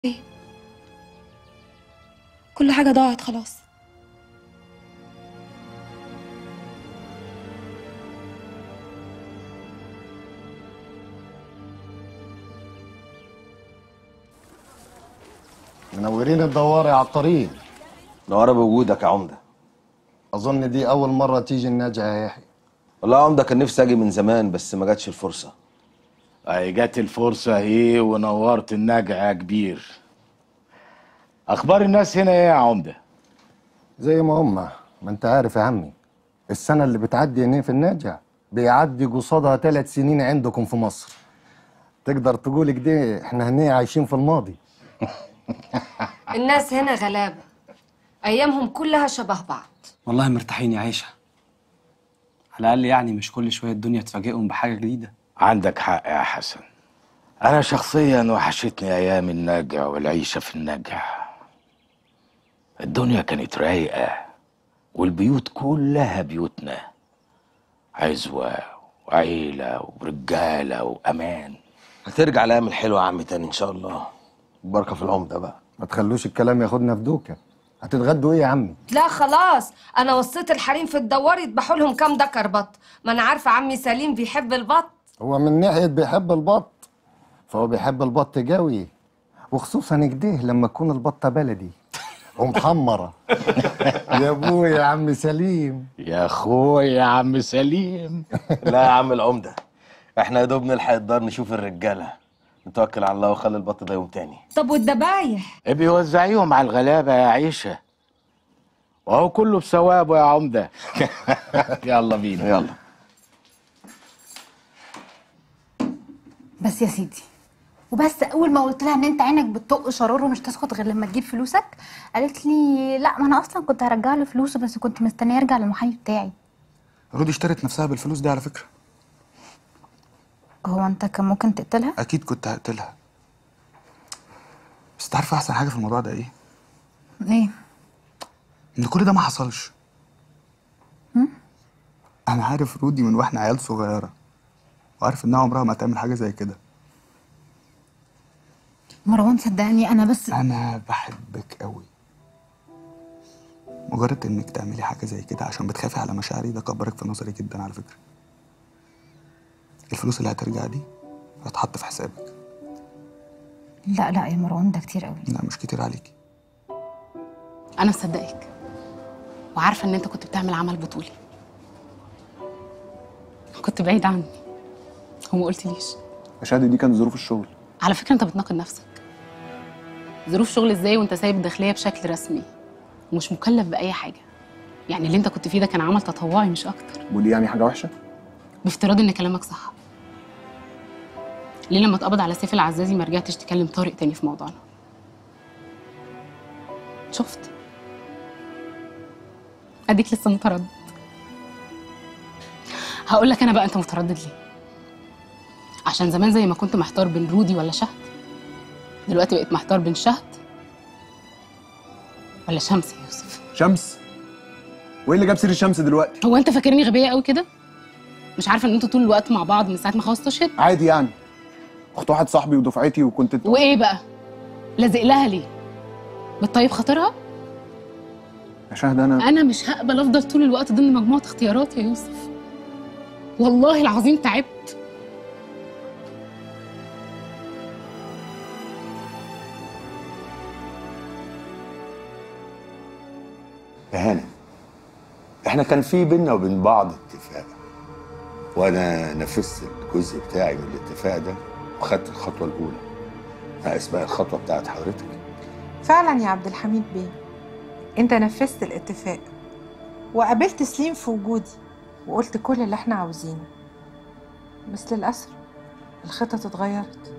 ايه كل حاجة ضاعت خلاص منورين الدوار يا عطارين نوارة بوجودك يا عمدة اظن دي اول مره تيجي الناجعه يا يحيى والله يا عمدة كان نفسي اجي من زمان بس ما جاتش الفرصة اهي جت الفرصة اهي ونورت النجع يا كبير اخبار الناس هنا ايه يا عمدة زي ما هم ما انت عارف يا عمي السنه اللي بتعدي هنا في الناجع بيعدي قصادها ثلاث سنين عندكم في مصر تقدر تقول كده احنا هنا عايشين في الماضي الناس هنا غلابة أيامهم كلها شبه بعض والله مرتاحين يا عيشة على الأقل يعني مش كل شوية الدنيا تفاجئهم بحاجة جديدة عندك حق يا حسن انا شخصيا وحشتني ايام النجع والعيشة في النجع الدنيا كانت رايقة والبيوت كلها بيوتنا عزوة وعيلة ورجالة وأمان هترجع الايام الحلوة يا عم تاني ان شاء الله بركة في العمدة بقى ما تخلوش الكلام ياخدنا في دوكه هتتغدوا ايه يا عمي لا خلاص أنا وصيت الحريم في الدوار يذبحوا لهم كام دكر بط ما أنا عارفة عمي سليم بيحب البط هو من ناحيه بيحب البط فهو بيحب البط قوي وخصوصا كده لما تكون البطه بلدي ومحمره يا ابويا يا عم سليم يا اخويا يا عم سليم لا يا عم العمدة احنا يا دوب نلحق الدار نشوف الرجالة نتوكل على الله وخلي البط ده يوم تاني طب والدبايح بيوزعيهم على الغلابة يا عيشة وهو كله بثوابه يا عمدة يلا بينا يلا بس يا سيدي وبس اول ما قلت لها ان انت عينك بتطق شرار ومش تسكت غير لما تجيب فلوسك قالت لي لا ما انا اصلا كنت هرجع له فلوسه بس كنت مستنيه يرجع للمحامي بتاعي رودي اشترت نفسها بالفلوس دي على فكرة هو انت كان ممكن تقتلها أكيد كنت هقتلها بس تعرف أحسن حاجة في الموضوع ده إيه؟ ايه إن كل ده ما حصلش أنا عارف رودي من وإحنا عيال صغيرة وعارف إنها عمرها ما هتعمل حاجة زي كده مروان صدقني انا بس أنا بحبك قوي مجرد إنك تعملي حاجة زي كده عشان بتخافي على مشاعري ده كبرك في نظري جدا على فكرة الفلوس اللي هترجع دي هتحط في حسابك لا لا يا مروان ده كتير قوي لا مش كتير عليكي انا مصدقك وعارفه ان انت كنت بتعمل عمل بطولي كنت بعيد عني وما قلتليش مشاهد دي كانت ظروف الشغل على فكره انت بتناقض نفسك ظروف شغل ازاي وانت سايب الداخليه بشكل رسمي ومش مكلف باي حاجه يعني اللي انت كنت فيه ده كان عمل تطوعي مش اكتر ودي يعني حاجة وحشة؟ بافتراض ان كلامك صح ليه لما اتقبض على سيف العزازي ما رجعتش تكلم طارق تاني في موضوعنا شفت اديك لسه متردد هقول لك انا بقى انت متردد ليه عشان زمان زي ما كنت محتار بين رودي ولا شهد دلوقتي بقيت محتار بين شهد ولا شمس يا يوسف شمس وايه اللي جاب سير الشمس دلوقتي؟ هو انت فاكرني غبيه قوي كده مش عارفه ان انتوا طول الوقت مع بعض من ساعه ما خلصت تشهد عادي يعني اخت واحد صاحبي ودفعتي وكنت وايه بقى لازق لها ليه بتطيب خاطرها يا شهد انا انا مش هقبل افضل طول الوقت ضمن مجموعه اختيارات يا يوسف والله العظيم تعبت يا هانم احنا كان في بينا وبين بعض اتفاق وانا نفذت الجزء بتاعي من الاتفاق ده وخدت الخطوه الاولى ناقص بقى الخطوه بتاعت حضرتك فعلا يا عبد الحميد بيه انت نفذت الاتفاق وقابلت سليم في وجودي وقلت كل اللي احنا عاوزينه بس للأسف الخطط اتغيرت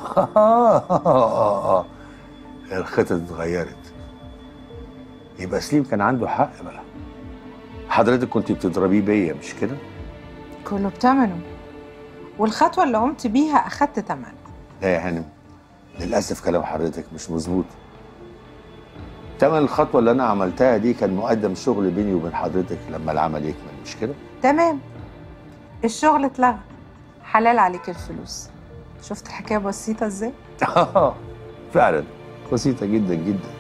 الخطط اتغيرت يبقى سليم كان عنده حق بقى حضرتك كنت بتضربيه بيا مش كده؟ كله بتمنه والخطوة اللي قمت بيها أخدت تمن لا يا هانم للأسف كلام حضرتك مش مظبوط تمن الخطوة اللي أنا عملتها دي كان مقدم شغل بيني وبين حضرتك لما العمل يكمل مش كده؟ تمام الشغل اتلغى حلال عليك الفلوس شفت الحكاية بسيطة ازاي؟ فعلا بسيطة جدا جدا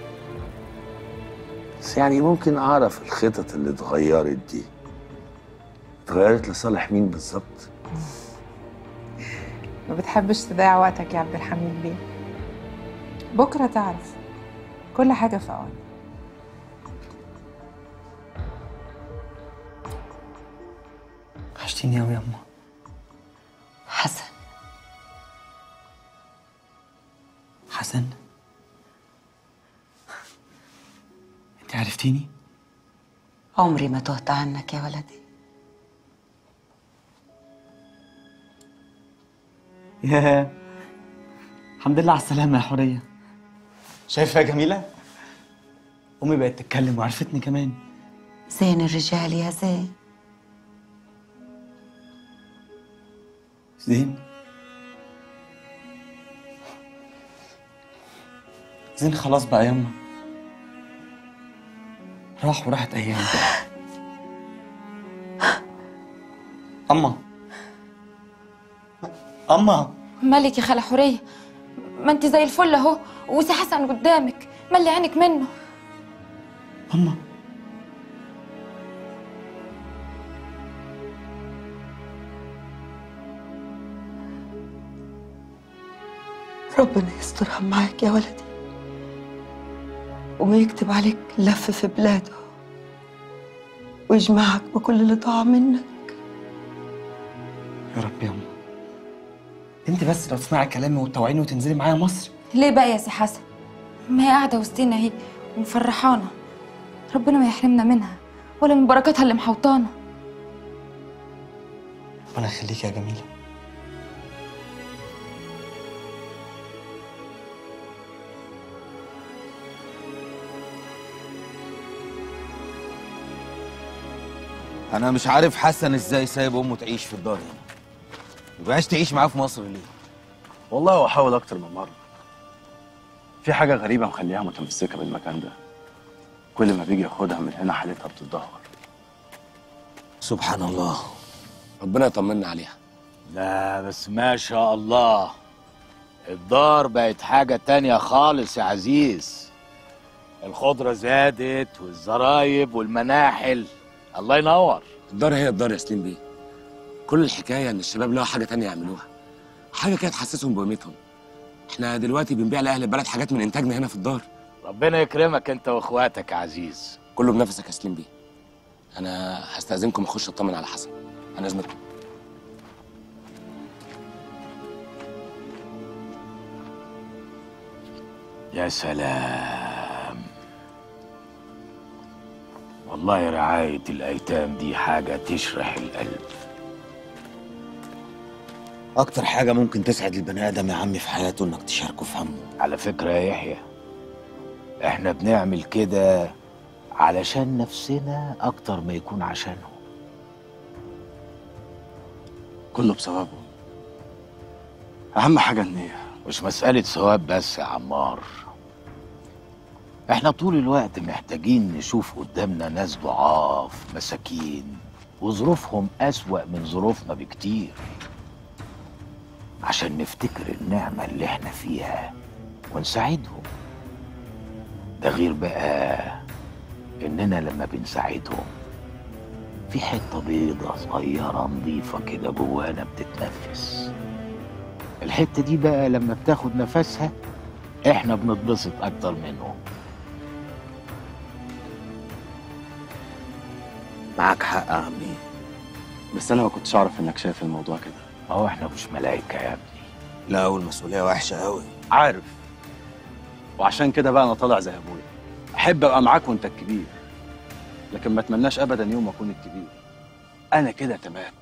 بس يعني ممكن أعرف الخطط اللي اتغيرت دي اتغيرت لصالح مين بالظبط؟ ما بتحبش تضيع وقتك يا عبد الحميد بيه بكرة تعرف كل حاجة في أوان وحشتيني أوي يا أما حسن حسن أنت عرفتيني؟ عمري ما تهت عنك يا ولدي ياه الحمد لله على السلامة يا حورية شايفة يا جميلة؟ أمي بقت تتكلم وعرفتني كمان زين الرجال يا زين زين زين خلاص بقى يما راح وراحت أيام أما أما مالك يا خالة حورية ما انت زي الفل اهو وسي حسن قدامك ملي عينك منه أما ربنا يسترها معاك يا ولدي وما يكتب عليك لف في بلاده ويجمعك بكل اللي ضاع منك يا رب يا أما أنت بس لو تسمعي كلامي وتطوعيني وتنزلي معايا مصر ليه بقى يا سي حسن ما هي قاعدة وسطينا اهي ومفرحانا ربنا ما يحرمنا منها ولا من بركاتها اللي محوطانا ربنا يخليك يا جميلة انا مش عارف حسن ازاي سايب امه تعيش في الدار هنا مبقاش تعيش معاه في مصر ليه والله هو حاول أكتر من مرة في حاجة غريبة مخليها متمسكة بالمكان ده كل ما بيجي ياخدها من هنا حالتها بتتدهور سبحان الله ربنا يطمنا عليها لا بس ما شاء الله الدار بقت حاجة تانية خالص يا عزيز الخضرة زادت والزرايب والمناحل الله ينور الدار هي الدار يا سليم بيه كل الحكايه ان الشباب لقوا حاجه تانية يعملوها حاجه كده تحسسهم بقيمتهم احنا دلوقتي بنبيع لاهل البلد حاجات من انتاجنا هنا في الدار ربنا يكرمك انت واخواتك يا عزيز كله بنفسك يا سليم بيه انا هستاذنكم اخش اطمن على حسن انا ازمتكم يا سلام والله رعاية الأيتام دي حاجة تشرح القلب اكتر حاجه ممكن تسعد البني ادم يا عمي في حياته انك تشاركه في همه على فكرة يا يحيى احنا بنعمل كده علشان نفسنا أكتر ما يكون عشانهم كله بسببه أهم حاجة النية مش مسألة ثواب بس يا عمار احنا طول الوقت محتاجين نشوف قدامنا ناس ضعاف مساكين وظروفهم أسوأ من ظروفنا بكتير عشان نفتكر النعمة اللي احنا فيها ونساعدهم ده غير بقى إننا لما بنساعدهم في حتة بيضة صغيرة نظيفة كده جوانا بتتنفس الحتة دي بقى لما بتاخد نفسها احنا بنتبسط أكتر منهم معاك حق يا عمي بس أنا ما كنتش أعرف إنك شايف الموضوع كده ما هو احنا مش ملايكة يا ابني لا والمسؤوليه وحشه قوي عارف وعشان كده بقى أنا طالع زي أبويا أحب أبقى معاك وأنت الكبير لكن ما أتمناش أبدا يوم أكون الكبير أنا كده تمام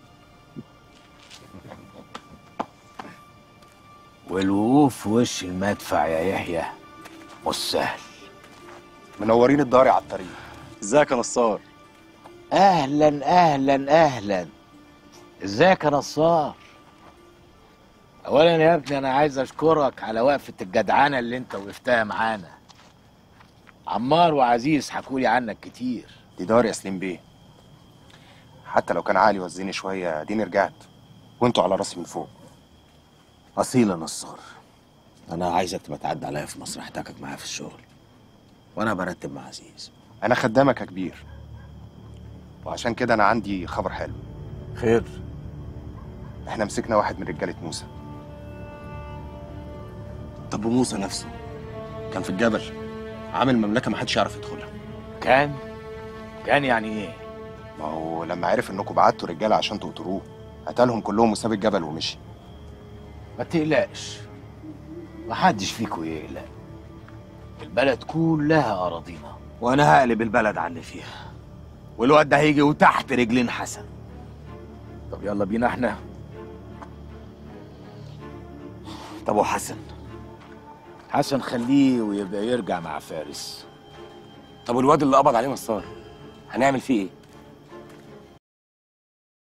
والوقوف في وش المدفع يا يحيى مش سهل منورين الدار على الطريق ازيك يا نصار اهلا اهلا اهلا ازيك يا نصار اولا يا ابني انا عايز اشكرك على وقفه الجدعنه اللي انت وقفتها معانا عمار وعزيز حكولي عنك كتير دي دار يا سليم بيه حتى لو كان عقلي وزني شويه ديني رجعت وانتوا على راسي من فوق اصيل يا نصار انا عايزك تبقى تعدي عليا في مصر احتاجك معايا في الشغل وانا برتب مع عزيز انا خدامك يا كبير وعشان كده انا عندي خبر حلو خير احنا مسكنا واحد من رجاله موسى طب وموسى نفسه كان في الجبل عامل مملكه ما حدش يعرف يدخلها كان كان يعني ايه ما هو لما عرف انكم بعتوا رجاله عشان تقتلوه قتلهم كلهم وساب الجبل ومشي ما تقلقش محدش فيكم يقلق البلد كلها أراضينا وانا هقلب البلد على اللي فيها والواد ده هيجي وتحت رجلين حسن طب يلا بينا احنا طب وحسن حسن خليه ويبقى يرجع مع فارس طب والواد اللي قبض عليه نصار هنعمل فيه ايه